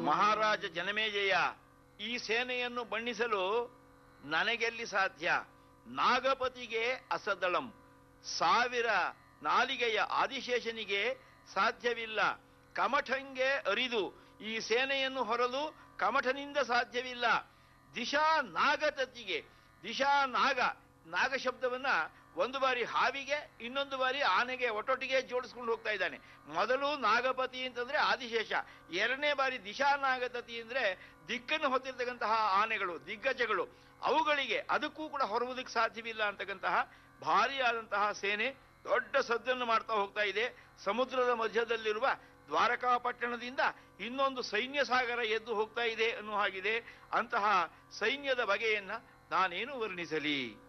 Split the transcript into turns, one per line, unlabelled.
ಮಹಾರಾಜ ಜನಮೇಜಯ ಈ ಸೇನೆಯನ್ನು ಬಣ್ಣಿಸಲು ನನಗೆಲ್ಲಿ ಸಾಧ್ಯ ನಾಗಪತಿಗೆ ಅಸದಳಂ ಸಾವಿರ ನಾಲಿಗೆಯ ಆದಿಶೇಷನಿಗೆ ಸಾಧ್ಯವಿಲ್ಲ ಕಮಠಂಗೆ ಅರಿದು ಈ ಸೇನೆಯನ್ನು ಹೊರಲು ಕಮಠನಿಂದ ಸಾಧ್ಯವಿಲ್ಲ ದಿಶಾ ನಾಗತತಿಗೆ ದಿಶಾ ನಾಗ ನಾಗ ಶಬ್ದವನ್ನ ಒಂದು ಬಾರಿ ಹಾವಿಗೆ ಇನ್ನೊಂದು ಬಾರಿ ಆನೆಗೆ ಒಟ್ಟೊಟ್ಟಿಗೆ ಜೋಡಿಸ್ಕೊಂಡು ಹೋಗ್ತಾ ಇದ್ದಾನೆ ಮೊದಲು ನಾಗಪತಿ ಅಂತಂದ್ರೆ ಆದಿಶೇಷ ಎರಡನೇ ಬಾರಿ ದಿಶಾ ನಾಗತತಿ ಅಂದ್ರೆ ದಿಕ್ಕನ್ನು ಹೊತ್ತಿರ್ತಕ್ಕಂತಹ ಆನೆಗಳು ದಿಗ್ಗಜಗಳು ಅವುಗಳಿಗೆ ಅದಕ್ಕೂ ಕೂಡ ಹೊರವುದಕ್ಕೆ ಸಾಧ್ಯವಿಲ್ಲ ಅಂತಕ್ಕಂತಹ ಭಾರಿಯಾದಂತಹ ಸೇನೆ ದೊಡ್ಡ ಸದ್ದನ್ನು ಮಾಡ್ತಾ ಹೋಗ್ತಾ ಇದೆ ಸಮುದ್ರದ ಮಧ್ಯದಲ್ಲಿರುವ ದ್ವಾರಕಾಪಟ್ಟಣದಿಂದ ಇನ್ನೊಂದು ಸೈನ್ಯ ಸಾಗರ ಎದ್ದು ಹೋಗ್ತಾ ಇದೆ ಅನ್ನೋ ಹಾಗಿದೆ ಅಂತಹ ಸೈನ್ಯದ ಬಗೆಯನ್ನ ನಾನೇನು ವರ್ಣಿಸಲಿ